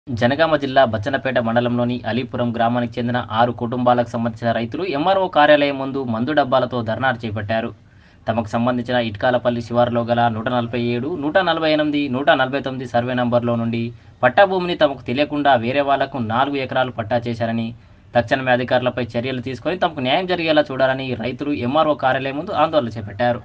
జనగామ జిల్లా బచ్చన్నపేట మండలంలోని అలీపురం గ్రామానికి చెందిన ఆరు కుటుంబాలకు సంబంధించిన రైతులు ఎంఆర్ఓ కార్యాలయం ముందు మందు డబ్బాలతో ధర్నా చేపట్టారు తమకు సంబంధించిన ఇట్కాలపల్లి శివారులో గల నూట నలభై ఏడు నూట నలభై ఎనిమిది నూట నలభై తొమ్మిది సర్వే నంబర్లో నుండి పట్టా భూమిని తమకు తెలియకుండా వేరే వాళ్లకు నాలుగు ఎకరాలు పట్టా చేశారని తక్షణమే అధికారులపై చర్యలు తీసుకొని తమకు న్యాయం జరిగేలా చూడాలని రైతులు ఎంఆర్ఓ కార్యాలయం ముందు ఆందోళన చేపట్టారు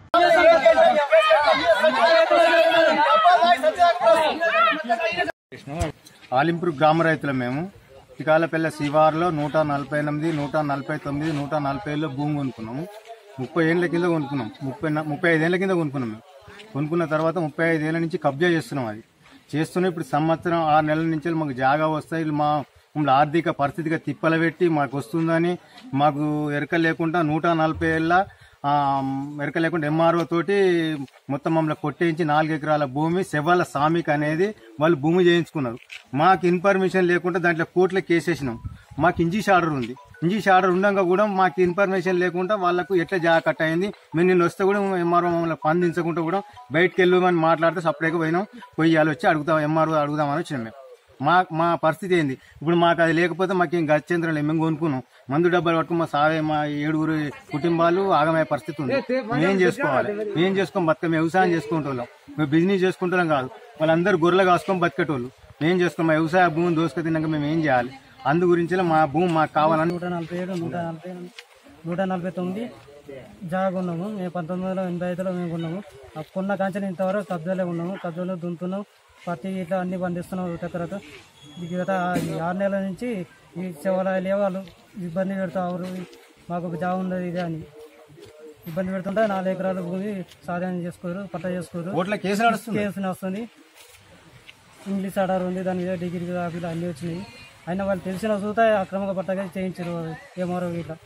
ఆలింపూర్ గ్రామ రైతులు మేము ఇకాలపల్లె శివారులో నూట నలభై ఎనిమిది నూట నలభై తొమ్మిది నూట నలభై ఏళ్ళలో భూమి కొనుక్కున్నాము ముప్పై ఏళ్ళ కింద కొనుక్కున్నాం ముప్పై న- ముప్పై ఐదేళ్ల కింద కొనుక్కున్నాం మేము కొనుక్కున్న తర్వాత ముప్పై ఐదేళ్ల నుంచి కబ్జా చేస్తున్నాం అది చేస్తూనే ఇప్పుడు సంవత్సరం ఆరు నెలల నుంచి మాకు జాగా వస్తాయి వీళ్ళు మా మమ్మల్ని ఆర్థిక పరిస్థితిగా తిప్పలబెట్టి మాకు వస్తుందని మాకు ఎరక లేకుండా నూట నలభై ఏళ్ళ ఆ, ఎరక లేకుండా ఎంఆర్ఓ తోటి మొత్తం మమ్మల్ని కొట్టేయించి నాలుగు ఎకరాల భూమి సెవల సామిక్ అనేది వాళ్ళు భూమి చేయించుకున్నారు మాకు ఇన్ఫర్మేషన్ లేకుండా దాంట్లో కోర్టులో కేసేసినాం మాకు ఇంజీస్ ఆర్డర్ ఉంది ఇంజీస్ ఆర్డర్ ఉండగా కూడా మాకు ఇన్ఫర్మేషన్ లేకుండా వాళ్ళకు ఎట్లా జాగా కట్ అయింది మేము నిన్న వస్తే కూడా ఎంఆర్ఓ మమ్మల్ని స్పందించకుండా కూడా బయటకు వెళ్ళమని మాట్లాడితే సపరేట్గా పోయినాం పోయి వాళ్ళు వచ్చి అడుగుతాం ఎంఆర్ఓ అడుగుదామని వచ్చినాం మేము మా మా పరిస్థితి ఏంది ఇప్పుడు మాకు అది లేకపోతే మాకు ఏం గచ్చేంద్రం లేదు మేము కొనుక్కున్నాం మందు డబ్బాలు పట్టుకుని మా సావే మా ఏడుగురు కుటుంబాలు ఆగమయ్యే పరిస్థితి ఉంది మేం చేసుకోవాలి మేం చేసుకొని బతక మేము వ్యవసాయం చేసుకుంటాం మేము బిజినెస్ చేసుకుంటాం కాదు వాళ్ళందరూ గొర్రెలు కాసుకొని బతికేటోళ్ళు మేము చేసుకున్నాం మా వ్యవసాయ భూమిని దోసుకు తిన్నాక మేము ఏం చేయాలి అందు గురించి మా భూమి మాకు కావాలని నూట నలభై ఏడు నూట నలభై ఎనిమిది, నూట నలభై తొమ్మిది జాగా కొన్నాము మేము పంతొమ్మిది వందల ఎనభై ఐదులో మేము కొన్నాము ఆ కొన్న కాంచెలు ఇంతవరకు కబ్జాలో ఉన్నాము కబ్జాలో దున్నుతున్నాం పత్తి ఇట్లా అన్ని పండిస్తున్నాం చక్కెరత గత ఈ ఆరు నెలల నుంచి ఈ శివాలయాలు వాళ్ళు ఇబ్బంది పెడతారు మాకు ఒక జాగా ఉన్నది ఇది అని ఇబ్బంది పెడుతుంటే నాలుగు ఎకరాల భూమి సాధన చేసుకోరు పట్ట చేసుకోరు ఓట్ల కేసు నడుస్తుంది కేసు వస్తుంది ఇంగ్లీష్ ఆర్డర్ ఉంది దాని మీద డిగ్రీ కాపీలు అన్నీ వచ్చినాయి అయినా వాళ్ళు తెలిసిన చూత అక్రమంగా పట్టగా చేయించారు ఏమారో ఇట్లా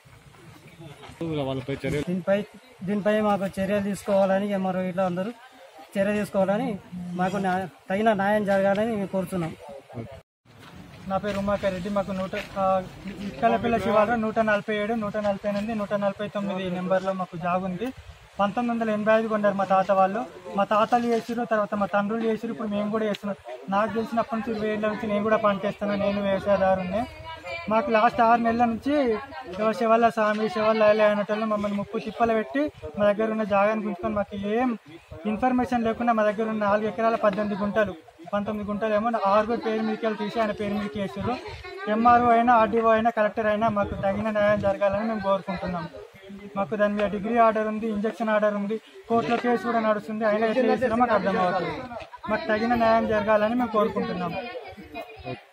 దీనిపై దీనిపై మాకు చర్యలు తీసుకోవాలని ఎంఆర్ఓ ఇట్లా అందరూ చర్య తీసుకోవాలని మాకు న్యాయ- తగిన న్యాయం జరగాలని మేము కోరుతున్నాం నా పేరు ఉమాకర్ రెడ్డి మాకు నూట ఇక్కలపిల్ల శివారు నూట నలభై ఏడు నూట నలభై ఎనిమిది నూట నలభై తొమ్మిది నెంబర్లో మాకు జాగ్ ఉంది పంతొమ్మిది వందల ఎనభై ఐదు కొన్నారు మా తాత వాళ్ళు మా తాతలు చేసిరు తర్వాత మా తండ్రులు చేసిరు ఇప్పుడు మేము కూడా చేస్తున్నాం నాకు తెలిసినప్పటి నుంచి ఇరవై ఏళ్ళ నుంచి నేను కూడా పంట వేస్తున్నాను నేను వ్యవసాయదారుని మాకు లాస్ట్ ఆరు నెలల నుంచి శివల్ల స్వామి శివల్ల అనేటోళ్ళు మమ్మల్ని ముప్పు తిప్పలు పెట్టి మా దగ్గర ఉన్న జాగాని గుంచుకొని మాకు ఏం ఇన్ఫర్మేషన్ లేకుండా మా దగ్గర ఉన్న నాలుగు ఎకరాల పద్దెనిమిది గుంటలు పంతొమ్మిది గుంటలు ఏమో ఆరుగురు పేరు మీదకి తీసి ఆయన పేరు మీదకి వేసారు ఎంఆర్ఓ అయినా ఆర్డీఓ అయినా కలెక్టర్ అయినా మాకు తగిన న్యాయం జరగాలని మేము కోరుకుంటున్నాం మాకు దాని మీద డిగ్రీ ఆర్డర్ ఉంది ఇంజక్షన్ ఆర్డర్ ఉంది కోర్టులో కేసు కూడా నడుస్తుంది అయినా ఎట్లా చేసినా మాకు అర్థం అవుతుంది మాకు తగిన న్యాయం జరగాలని మేము కోరుకుంటున్నాం